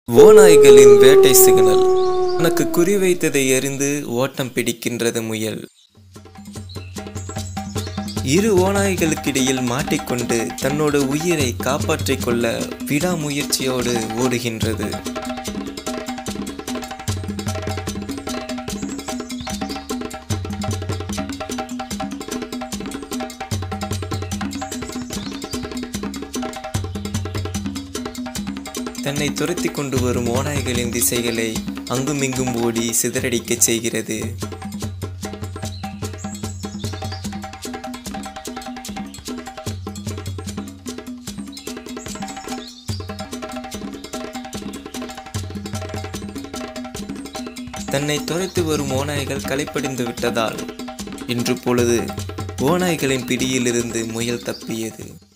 ஓநாய்களின் வேட்டை சிக்னல் தனக்கு குறிவைத்ததை அறிந்து ஓட்டம் பிடிக்கின்றது முயல் இரு ஓநாய்களுக்கிடையில் மாட்டிக்கொண்டு தன்னோட உயிரை காப்பாற்றிக் கொள்ள விடாமுயற்சியோடு ஓடுகின்றது தன்னை துரத்தி கொண்டு வரும் ஓநாய்களின் திசைகளை அங்குமிங்கும் ஓடி சிதறடிக்கச் செய்கிறது தன்னை துரைத்து வரும் ஓநாய்கள் களைப்படைந்து விட்டதால் இன்று பொழுது ஓநாய்களின் பிடியிலிருந்து முயல் தப்பியது